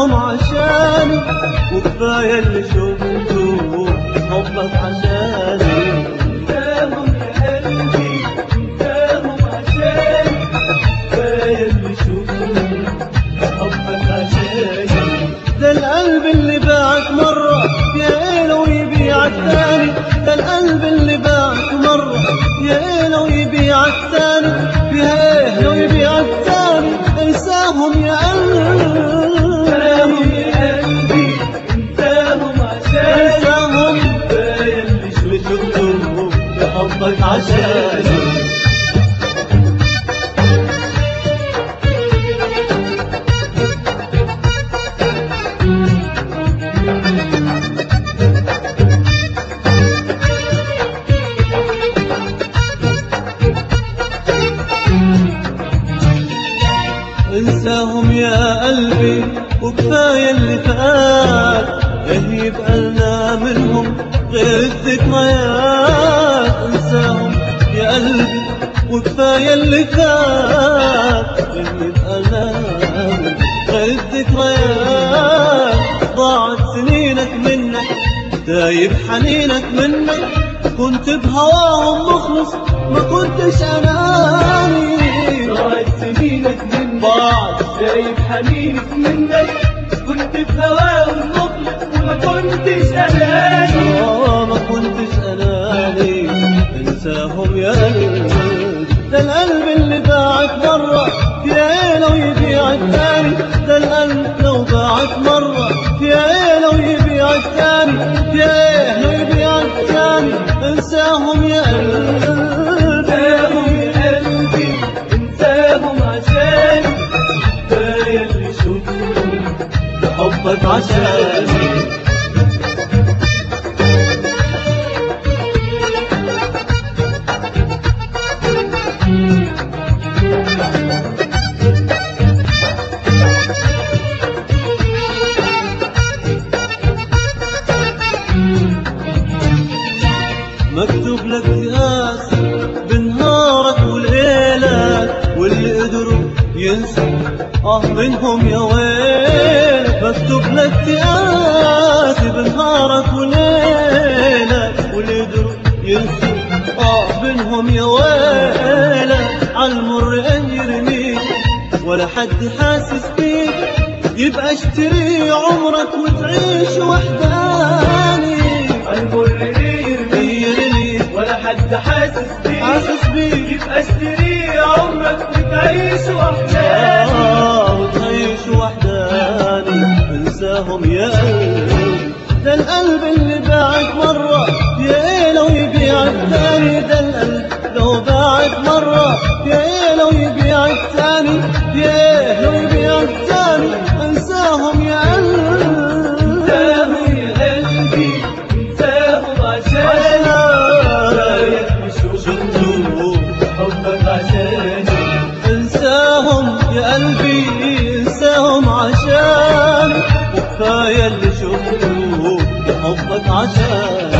انساهم عشاني وكفاية اللي شفته حبك عشاني انساهم يا قلبي انساهم عشاني كفاية اللي شفته حبك عشاني ده القلب اللي باعك مرة يا لو يبيعك تاني ده القلب اللي باعك مرة يا لو يبيعك تاني يا لو يبيعك تاني انساهم يا انساهم قلبي يا قلبي انساهم عشاني انساهم كفاية اللي اللي شفته شفته بحبك عشاني انساهم يا قلبي وكفاية اللي فات ايه يبقى لنا منهم غير الذكريات انساهم يا قلبي وكفاية اللي فات ايه يبقى لنا منهم غير الذكريات ضاعت سنينك منك دايب حنينك منك كنت بهواهم مخلص ما كنتش اناني ضاعت سنينك منك ضاعت شايف حنينك منك كنت بهواهم مخلص وما كنتش اناني آه ما كنتش اناني انساهم يا قلبي ده القلب اللي باعك مرة يا ايه لو يبيعك تاني ده القلب لو باعك مرة يا ايه لو يبيعك تاني يا ايه لو يبيعك تاني انساهم يا انساهم قلبي يا قلبي انساهم عشاني كفاية اللي شفته حبك عشاني مكتوب لك ياس بنهارك وليلك واللي قدروا ينسوا اه منهم يا ويل مكتوب لك ياس بنهارك وليلك واللي قدروا ينسوا اه منهم يا ويل عالمر ان يرميك ولا حد حاسس بيك يبقى اشتري عمرك وتعيش وحداني المر ليه يرميك يرميك ولا حد حاسس بيك حاسس بيك يبقى اشتري عمرك وتعيش وحدك آه وتعيش وحداني انساهم يا قلبي ده القلب اللي باعك مرة يا ايه لو يبيعك تاني ده القلب لو باعك مرة يا ايه لو يبيعك تاني يا ايه لو يبيعك تاني انساهم يا انساهم قلبي يا قلبي انساهم عشاني رايك مش شفتوا حبك عشاني انساهم يا قلبي انساهم عشان وكفايه اللي شفته حبك عشان